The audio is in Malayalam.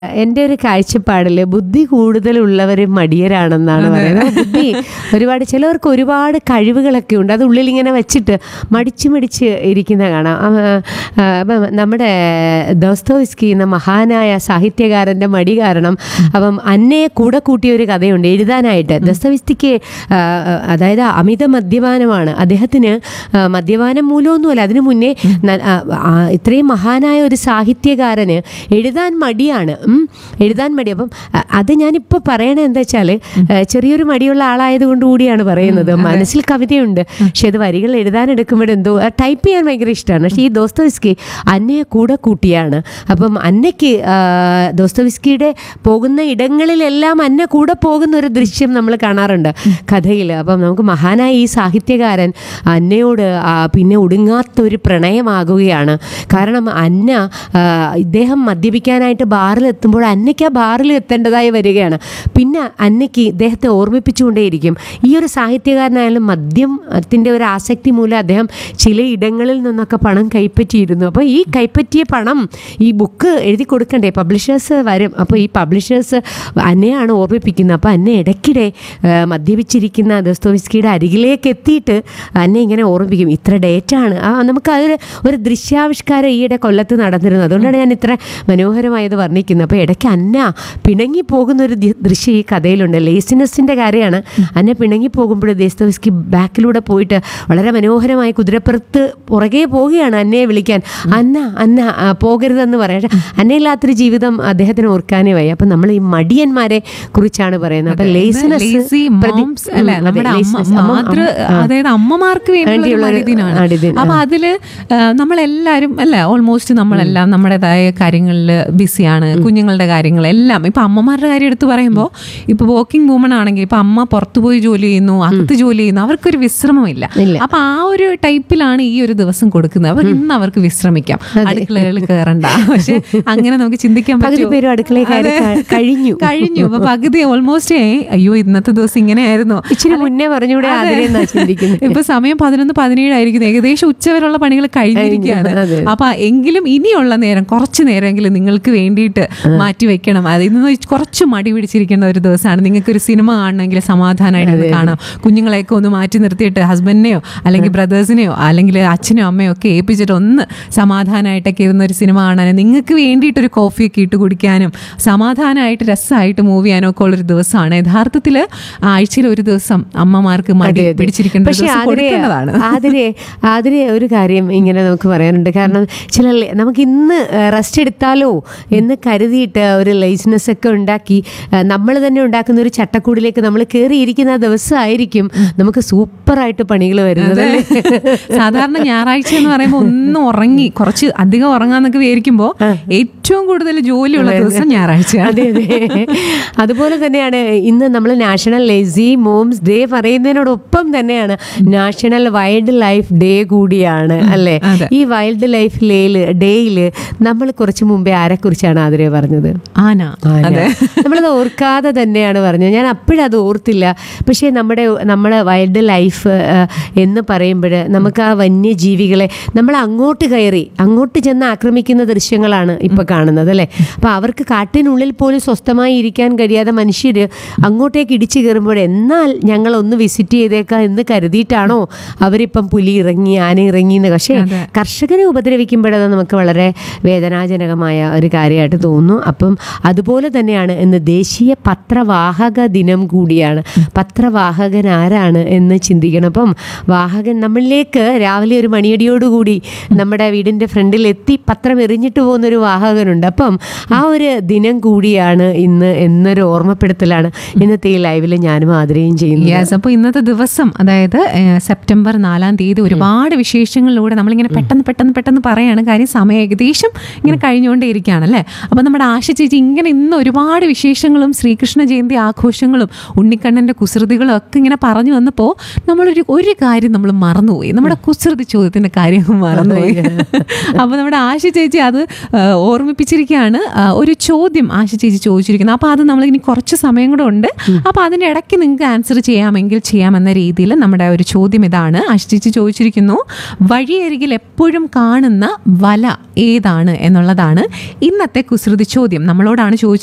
എൻ്റെ ഒരു കാഴ്ചപ്പാടിൽ ബുദ്ധി കൂടുതലുള്ളവർ മടിയരാണെന്നാണ് പറയുന്നത് ബുദ്ധി ഒരുപാട് ചിലവർക്ക് ഒരുപാട് കഴിവുകളൊക്കെ ഉണ്ട് അത് ഉള്ളിൽ ഇങ്ങനെ വെച്ചിട്ട് മടിച്ച് മടിച്ച് ഇരിക്കുന്ന കാണാം ആ, ആ, അപ്പം നമ്മുടെ ദോസ്തോവിസ്കി എന്ന മഹാനായ സാഹിത്യകാരൻ്റെ മടി കാരണം അപ്പം അന്നയെ കൂടെ കൂട്ടിയ ഒരു കഥയുണ്ട് എഴുതാനായിട്ട് ദസ്തവിസ്തിക്ക് അതായത് അമിത മദ്യപാനമാണ് അദ്ദേഹത്തിന് ആ, മദ്യപാനം മൂലമൊന്നുമല്ല അതിനു മുന്നേ ന- ആ, ആ, ഇത്രയും മഹാനായ ഒരു സാഹിത്യകാരന് എഴുതാൻ മടിയാണ് ഉം. എഴുതാൻ മടി അപ്പം അ- അത് ഞാനിപ്പോൾ പറയണത് എന്താ വെച്ചാൽ ചെറിയൊരു മടിയുള്ള ആളായത് കൊണ്ട് കൂടിയാണ് പറയുന്നത് മനസ്സിൽ കവിതയുണ്ട് പക്ഷെ അത് വരികൾ എഴുതാൻ എടുക്കുമ്പോഴെന്തോ ടൈപ്പ് ചെയ്യാൻ ഭയങ്കര ഇഷ്ടമാണ് പക്ഷേ ഈ ദോസ്തവിസ്കി അന്നയെ കൂടെ കൂട്ടിയാണ് അപ്പം അന്നയ്ക്ക് ആ, ദോസ്തവിസ്കിയുടെ പോകുന്ന ഇടങ്ങളിലെല്ലാം അന്ന കൂടെ പോകുന്ന ഒരു ദൃശ്യം നമ്മൾ കാണാറുണ്ട് കഥയിൽ അപ്പം നമുക്ക് മഹാനായ ഈ സാഹിത്യകാരൻ അന്നയോട് ആ, പിന്നെ ഒടുങ്ങാത്ത ഒരു പ്രണയമാകുകയാണ് കാരണം അന്ന ആ, ഇദ്ദേഹം മദ്യപിക്കാനായിട്ട് ബാറിൽ എത്തുമ്പോൾ അന്നയ്ക്ക് ആ ബാറിൽ എത്തേണ്ടതായി വരികയാണ് പിന്നെ അന്നയ്ക്ക് ഇദ്ദേഹത്തെ ഓർമ്മിപ്പിച്ചുകൊണ്ടേയിരിക്കും ഈ ഒരു സാഹിത്യകാരനായാലും മദ്യത്തിൻ്റെ ഒരു ആസക്തി മൂലം അദ്ദേഹം ചില ഇടങ്ങളിൽ നിന്നൊക്കെ പണം കൈപ്പറ്റിയിരുന്നു അപ്പോൾ ഈ കൈപ്പറ്റിയ പണം ഈ ബുക്ക് എഴുതി കൊടുക്കണ്ടേ പബ്ലിഷേഴ്സ് വരും അപ്പോൾ ഈ പബ്ലിഷേഴ്സ് അന്നയാണ് ഓർമ്മിപ്പിക്കുന്നത് അപ്പോൾ അന്നെ ഇടയ്ക്കിടെ ആ, മദ്യപിച്ചിരിക്കുന്ന ദസ്തോവിസ്കിയുടെ അരികിലേക്ക് എത്തിയിട്ട് അന്നെ ഇങ്ങനെ ഓർമ്മിപ്പിക്കും ഇത്ര ഡേറ്റാണ് ആ നമുക്ക് അതൊരു ഒരു ദൃശ്യാവിഷ്കാരം ഈയിടെ കൊല്ലത്ത് നടന്നിരുന്നു അതുകൊണ്ടാണ് ഞാൻ ഇത്ര മനോഹരമായത് വർണ്ണിക്കുന്നത് അപ്പോൾ ഇടയ്ക്ക് അന്ന പിണങ്ങി പോകുന്ന ഒരു ദി- ദൃശ്യം ഈ കഥയിലുണ്ട് ലേസിനെസ്സിൻ്റെ കാര്യമാണ് അന്ന പിണങ്ങി പോകുമ്പോൾ ദേസ്തവിസ്കി ബാക്കിലൂടെ പോയിട്ട് വളരെ മനോഹരമായി കുതിരപ്പുറത്ത് പുറകെ പോവുകയാണ് അന്നയെ വിളിക്കാൻ അന്ന അന്ന ആ, പോകരുതെന്ന് പറയാം പക്ഷേ അന്നയില്ലാത്തൊരു ജീവിതം അദ്ദേഹത്തിന് ഓർക്കാനേ വയ്യ അപ്പം നമ്മൾ ഈ മടിയന്മാരെ കുറിച്ചാണ് പറയുന്നത് അപ്പം ലേസിനെസ് ലേസി മോംസ് അല്ലെ നമ്മുടെ അമ്മ മാതൃ അതായത് അമ്മമാർക്ക് വേണ്ടിയുള്ള ഒരു വേണ്ടിയുള്ള ഒരു മടിദിനാണ് മടിദിനം, അപ്പൊ അതില് ആ, നമ്മളെല്ലാരും അല്ലെ ഓൾമോസ്റ്റ് നമ്മളെല്ലാം നമ്മുടേതായ കാര്യങ്ങളിൽ ബിസിയാണ് കുഞ്ഞുങ്ങളുടെ കാര്യങ്ങൾ എല്ലാം ഇപ്പൊ അമ്മമാരുടെ കാര്യം എടുത്ത് പറയുമ്പോൾ ഇപ്പൊ വർക്കിംഗ് വുമൺ ആണെങ്കിൽ ഇപ്പൊ അമ്മ പുറത്തുപോയി ജോലി ചെയ്യുന്നു അകത്ത് ജോലി ചെയ്യുന്നു അവർക്കൊരു വിശ്രമമില്ല ഇല്ല. അപ്പൊ ആ ഒരു ടൈപ്പിലാണ് ഈ ഒരു ദിവസം കൊടുക്കുന്നത് അപ്പൊ ഇന്ന് അവർക്ക് വിശ്രമിക്കാം അടുക്കളകളിൽ കയറണ്ട പക്ഷെ അങ്ങനെ നമുക്ക് ചിന്തിക്കാൻ പകുതി പറ്റുമോ? പേരും അടുക്കളയിൽ കയറി അതെ. ക- കഴിഞ്ഞു. കഴിഞ്ഞു അപ്പൊ പകുതി ഓൾമോസ്റ്റ് അയ്യോ ഇന്നത്തെ ദിവസം ഇങ്ങനെയായിരുന്നു ഇച്ചിരി മുന്നേ പറഞ്ഞൂടെ അതെ. അതിനെന്നാ ചിന്തിക്കുന്നത് ഇപ്പൊ സമയം പതിനൊന്ന് പതിനേഴായിരിക്കുന്നു ഏകദേശം ഉച്ചവരെയുള്ള പണികൾ കഴിഞ്ഞിരിക്കുകയാണ് കഴിഞ്ഞു, അതെ. അപ്പൊ എങ്കിലും ഇനിയുള്ള നേരം കുറച്ച് നേരമെങ്കിലും നിങ്ങൾക്ക് വേണ്ടിയിട്ട് മാറ്റി വെക്കണം അത് ഇന്ന് കുറച്ച് മടി പിടിച്ചിരിക്കുന്ന ഒരു ദിവസമാണ് നിങ്ങൾക്ക് ഒരു സിനിമ കാണണമെങ്കിൽ സമാധാനമായിട്ട് ഇരുന്ന് കാണാം കുഞ്ഞുങ്ങളെയൊക്കെ ഒന്ന് മാറ്റി നിർത്തിയിട്ട് ഹസ്ബൻഡിനെയോ അല്ലെങ്കിൽ ബ്രദേഴ്സിനെയോ അല്ലെങ്കിൽ അച്ഛനോ അമ്മയോ ഒക്കെ ഏൽപ്പിച്ചിട്ട് ഒന്ന് സമാധാനമായിട്ടൊക്കെ ഇരുന്ന ഒരു സിനിമ കാണാനും നിങ്ങൾക്ക് വേണ്ടിയിട്ട് ഒരു കോഫിയൊക്കെ ഇട്ട് കുടിക്കാനും സമാധാനമായിട്ട് രസമായിട്ട് മൂവ് ചെയ്യാനും ഒക്കെ ഉള്ളൊരു ദിവസമാണ് യഥാർത്ഥത്തിൽ ആഴ്ചയിൽ ഒരു ദിവസം അമ്മമാർക്ക് മടി അതെ, അതെ. പിടിച്ചിരിക്കുന്ന ഒരു പക്ഷേ ദിവസം ആതിരെ കൊടുക്കേണ്ടതാണ് ആതിരെ ആതിരെ ഒരു കാര്യം ഇങ്ങനെ നമുക്ക് പറയാനുണ്ട് കാരണം ചില ലെ- നമുക്ക് ഇന്ന് റെസ്റ്റ് എടുത്താലോ എന്ന് കരുതിയിട്ട് ഒരു ലൈസ്നെസ് ഒക്കെ ഉണ്ടാക്കി നമ്മൾ തന്നെ ഉണ്ടാക്കുന്ന ഒരു ചട്ടക്കൂടിലേക്ക് നമ്മൾ കയറിയിരിക്കുന്ന ദിവസമായിരിക്കും നമുക്ക് സൂപ്പറായിട്ട് പണികൾ വരുന്നത് അല്ലേ? സാധാരണ ഞായറാഴ്ച എന്ന് പറയുമ്പോൾ ഒന്ന് ഉറങ്ങി കുറച്ച് അധികം ഉറങ്ങാന്നൊക്കെ വിചാരിക്കുമ്പോൾ ഏറ്റവും കൂടുതൽ ജോലിയുള്ള ദിവസം ഞായറാഴ്ചയാണ് അതെ അതെ അതുപോലെ തന്നെയാണ് ഇന്ന് നമ്മൾ നാഷണൽ ലേസി മോംസ് ഡേ പറയുന്നതിനോടൊപ്പം തന്നെയാണ് നാഷണൽ വൈൽഡ് ലൈഫ് ഡേ കൂടിയാണ് അല്ലേ അതെ. ഈ വൈൽഡ് ലൈഫ് ഡേയില് ഡേയില് നമ്മൾ കുറച്ച് മുമ്പേ ആരെക്കുറിച്ചാണ് ആതിരെ പറഞ്ഞത് ആന ആന. അതെ നമ്മളത് ഓർക്കാതെ തന്നെയാണ് പറഞ്ഞത് ഞാൻ അപ്പോഴത് ഓർത്തില്ല പക്ഷേ നമ്മുടെ നമ്മുടെ വൈൽഡ് ലൈഫ് എന്ന് പറയുമ്പോൾ നമുക്ക് ആ വന്യജീവികളെ നമ്മൾ അങ്ങോട്ട് കയറി അങ്ങോട്ട് ചെന്ന് ആക്രമിക്കുന്ന ദൃശ്യങ്ങളാണ് ഇപ്പോൾ കാണുന്നത് അല്ലേ അപ്പോൾ അവർക്ക് കാട്ടിനുള്ളിൽ പോലും സ്വസ്ഥമായി ഇരിക്കാൻ കഴിയാതെ മനുഷ്യർ അങ്ങോട്ടേക്ക് ഇടിച്ചു കയറുമ്പോൾ എന്നാൽ ഞങ്ങൾ ഒന്ന് വിസിറ്റ് ചെയ്തേക്കാം എന്ന് കരുതിയിട്ടാണോ അവരിപ്പം പുലി ഇറങ്ങി ആന ഇറങ്ങി എന്ന് പക്ഷേ അതെ. കർഷകരെ ഉപദ്രവിക്കുമ്പോഴത് നമുക്ക് വളരെ വേദനാജനകമായ ഒരു കാര്യമായിട്ട് തോന്നുന്നു അപ്പം അതുപോലെ തന്നെയാണ് ഇന്ന് ദേശീയ പത്രവാഹക ദിനം കൂടിയാണ് പത്രവാഹകൻ ആരാണ് എന്ന് ചിന്തിക്കണം അപ്പം വാഹകൻ നമ്മളിലേക്ക് രാവിലെ ഒരു മണിയടിയോടുകൂടി നമ്മുടെ വീടിൻ്റെ ഫ്രണ്ടിൽ എത്തി പത്രം എറിഞ്ഞിട്ട് പോകുന്നൊരു വാഹകനുണ്ട് അപ്പം ആ ഒരു ദിനം കൂടിയാണ് ഇന്ന് എന്നൊരു ഓർമ്മപ്പെടുത്തലാണ് ഇന്നത്തെ ഈ ലൈവിൽ ഞാനും ആദരയും ചെയ്യുന്നത് യെസ് അപ്പോൾ ഇന്നത്തെ ദിവസം അതായത് ഏഹ്, സെപ്റ്റംബർ നാലാം തീയതി ഒരുപാട് വിശേഷങ്ങളിലൂടെ നമ്മളിങ്ങനെ പെട്ടെന്ന് പെട്ടെന്ന് പെട്ടെന്ന് പറയാണ് കാര്യം സമയം ഏകദേശം ഇങ്ങനെ കഴിഞ്ഞുകൊണ്ടേയിരിക്കുകയാണ് അല്ലേ അപ്പോൾ നമ്മുടെ ആശ ചേച്ചി ഇങ്ങനെ ഇന്ന് ഒരുപാട് വിശേഷങ്ങളും ശ്രീകൃഷ്ണ ജയന്തി ആഘോഷങ്ങളും ഉണ്ണിക്കണ്ണൻ്റെ കുസൃതികളും ഒക്കെ ഇങ്ങനെ പറഞ്ഞു വന്നപ്പോൾ നമ്മളൊരു ഒരു കാര്യം നമ്മൾ മറന്നുപോയി നമ്മുടെ കുസൃതി ചോദ്യത്തിൻ്റെ കാര്യം മറന്നുപോയി അപ്പോൾ നമ്മുടെ ആശ ചേച്ചി അത് ആ, ഓർമ്മിപ്പിച്ചിരിക്കുകയാണ് ആ, ഒരു ചോദ്യം ആശ ചേച്ചി ചോദിച്ചിരിക്കുന്നത് അപ്പോൾ അത് നമ്മൾ ഇനി കുറച്ച് സമയം കൂടെ ഉണ്ട് അപ്പോൾ അതിൻ്റെ ഇടയ്ക്ക് നിങ്ങൾക്ക് ആൻസർ ചെയ്യാമെങ്കിൽ ചെയ്യാമെന്ന രീതിയിൽ നമ്മുടെ ഒരു ചോദ്യം ഇതാണ് ആശ ചേച്ചി ചോദിച്ചിരിക്കുന്നു വഴിയരികിൽ എപ്പോഴും കാണുന്ന വല ഏതാണ് എന്നുള്ളതാണ് ഇന്നത്തെ കുസൃതി ചോദ്യം നമ്മളോടാണ് ചോദിച്ചത്